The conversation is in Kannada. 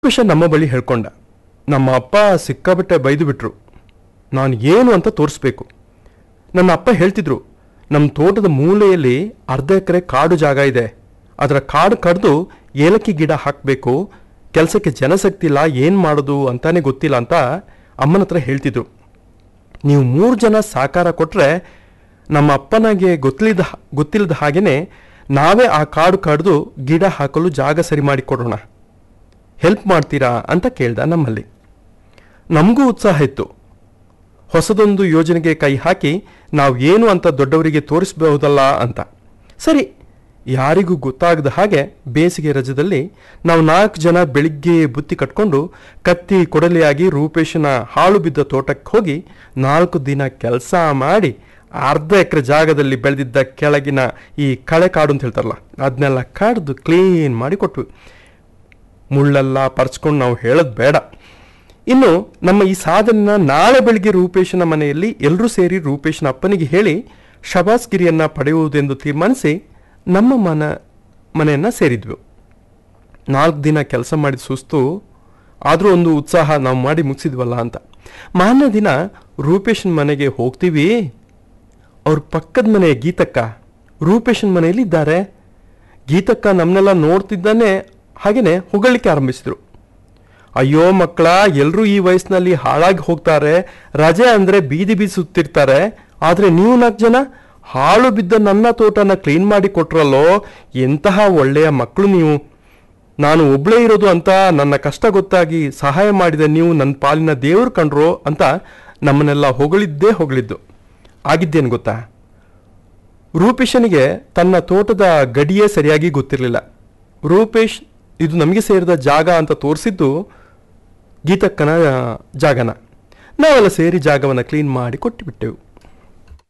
ವಿಷಯ ನಮ್ಮ ಬಳಿ ಹೇಳ್ಕೊಂಡ ನಮ್ಮ ಅಪ್ಪ ಸಿಕ್ಕಾಬಿಟ್ಟೆ ಬೈದು ಬಿಟ್ರು ನಾನು ಏನು ಅಂತ ತೋರಿಸ್ಬೇಕು ನನ್ನ ಅಪ್ಪ ಹೇಳ್ತಿದ್ರು ನಮ್ಮ ತೋಟದ ಮೂಲೆಯಲ್ಲಿ ಅರ್ಧ ಎಕರೆ ಕಾಡು ಜಾಗ ಇದೆ ಅದರ ಕಾಡು ಕಡ್ದು ಏಲಕ್ಕಿ ಗಿಡ ಹಾಕಬೇಕು ಕೆಲಸಕ್ಕೆ ಜನಶಕ್ತಿ ಇಲ್ಲ ಏನು ಮಾಡೋದು ಅಂತಾನೆ ಗೊತ್ತಿಲ್ಲ ಅಂತ ಅಮ್ಮನ ಹತ್ರ ಹೇಳ್ತಿದ್ರು ನೀವು ಮೂರು ಜನ ಸಾಕಾರ ಕೊಟ್ಟರೆ ನಮ್ಮ ಅಪ್ಪನಿಗೆ ಗೊತ್ತಿಲ್ಲದ ಗೊತ್ತಿಲ್ಲದ ಹಾಗೇನೆ ನಾವೇ ಆ ಕಾಡು ಕಡ್ದು ಗಿಡ ಹಾಕಲು ಜಾಗ ಸರಿ ಮಾಡಿ ಕೊಡೋಣ ಹೆಲ್ಪ್ ಮಾಡ್ತೀರಾ ಅಂತ ಕೇಳ್ದ ನಮ್ಮಲ್ಲಿ ನಮಗೂ ಉತ್ಸಾಹ ಇತ್ತು ಹೊಸದೊಂದು ಯೋಜನೆಗೆ ಕೈ ಹಾಕಿ ನಾವು ಏನು ಅಂತ ದೊಡ್ಡವರಿಗೆ ತೋರಿಸಬಹುದಲ್ಲ ಅಂತ ಸರಿ ಯಾರಿಗೂ ಗೊತ್ತಾಗದ ಹಾಗೆ ಬೇಸಿಗೆ ರಜದಲ್ಲಿ ನಾವು ನಾಲ್ಕು ಜನ ಬೆಳಿಗ್ಗೆ ಬುತ್ತಿ ಕಟ್ಕೊಂಡು ಕತ್ತಿ ಕೊಡಲಿಯಾಗಿ ರೂಪೇಶನ ಹಾಳು ಬಿದ್ದ ತೋಟಕ್ಕೆ ಹೋಗಿ ನಾಲ್ಕು ದಿನ ಕೆಲಸ ಮಾಡಿ ಅರ್ಧ ಎಕರೆ ಜಾಗದಲ್ಲಿ ಬೆಳೆದಿದ್ದ ಕೆಳಗಿನ ಈ ಕಳೆ ಕಾಡು ಅಂತ ಹೇಳ್ತಾರಲ್ಲ ಅದನ್ನೆಲ್ಲ ಕಡ್ದು ಕ್ಲೀನ್ ಮಾಡಿ ಕೊಟ್ವಿ ಮುಳ್ಳೆಲ್ಲ ಪರ್ಚ್ಕೊಂಡು ನಾವು ಹೇಳೋದು ಬೇಡ ಇನ್ನು ನಮ್ಮ ಈ ಸಾಧನೆನ ನಾಳೆ ಬೆಳಿಗ್ಗೆ ರೂಪೇಶನ ಮನೆಯಲ್ಲಿ ಎಲ್ಲರೂ ಸೇರಿ ರೂಪೇಶನ ಅಪ್ಪನಿಗೆ ಹೇಳಿ ಶಬಾಸ್ಗಿರಿಯನ್ನ ಪಡೆಯುವುದೆಂದು ತೀರ್ಮಾನಿಸಿ ನಮ್ಮ ಮನ ಮನೆಯನ್ನು ಸೇರಿದ್ವು ನಾಲ್ಕು ದಿನ ಕೆಲಸ ಮಾಡಿದ ಸುಸ್ತು ಆದರೂ ಒಂದು ಉತ್ಸಾಹ ನಾವು ಮಾಡಿ ಮುಗಿಸಿದ್ವಲ್ಲ ಅಂತ ಮಾರನೇ ದಿನ ರೂಪೇಶನ್ ಮನೆಗೆ ಹೋಗ್ತೀವಿ ಅವ್ರ ಪಕ್ಕದ ಮನೆ ಗೀತಕ್ಕ ರೂಪೇಶನ್ ಮನೆಯಲ್ಲಿ ಇದ್ದಾರೆ ಗೀತಕ್ಕ ನಮ್ಮನ್ನೆಲ್ಲ ನೋಡ್ತಿದ್ದಾನೆ ಹಾಗೇನೆ ಹೊಗಳಿಕೆ ಆರಂಭಿಸಿದ್ರು ಅಯ್ಯೋ ಮಕ್ಕಳ ಎಲ್ಲರೂ ಈ ವಯಸ್ಸಿನಲ್ಲಿ ಹಾಳಾಗಿ ಹೋಗ್ತಾರೆ ರಜೆ ಅಂದ್ರೆ ಬೀದಿ ಬೀದಿ ಸುತ್ತಿರ್ತಾರೆ ಆದ್ರೆ ನೀವು ನಾಲ್ಕು ಜನ ಹಾಳು ಬಿದ್ದ ನನ್ನ ತೋಟನ ಕ್ಲೀನ್ ಮಾಡಿ ಕೊಟ್ರಲ್ಲೋ ಎಂತಹ ಒಳ್ಳೆಯ ಮಕ್ಕಳು ನೀವು ನಾನು ಒಬ್ಳೇ ಇರೋದು ಅಂತ ನನ್ನ ಕಷ್ಟ ಗೊತ್ತಾಗಿ ಸಹಾಯ ಮಾಡಿದ ನೀವು ನನ್ನ ಪಾಲಿನ ದೇವ್ರು ಕಂಡ್ರೋ ಅಂತ ನಮ್ಮನ್ನೆಲ್ಲ ಹೊಗಳಿದ್ದೇ ಹೊಗಳಿದ್ದು ಆಗಿದ್ದೇನು ಗೊತ್ತಾ ರೂಪೇಶನಿಗೆ ತನ್ನ ತೋಟದ ಗಡಿಯೇ ಸರಿಯಾಗಿ ಗೊತ್ತಿರಲಿಲ್ಲ ರೂಪೇಶ್ ಇದು ನಮಗೆ ಸೇರಿದ ಜಾಗ ಅಂತ ತೋರಿಸಿದ್ದು ಗೀತಕ್ಕನ ಜಾಗನ ನಾವೆಲ್ಲ ಸೇರಿ ಜಾಗವನ್ನು ಕ್ಲೀನ್ ಮಾಡಿ ಕೊಟ್ಟುಬಿಟ್ಟೆವು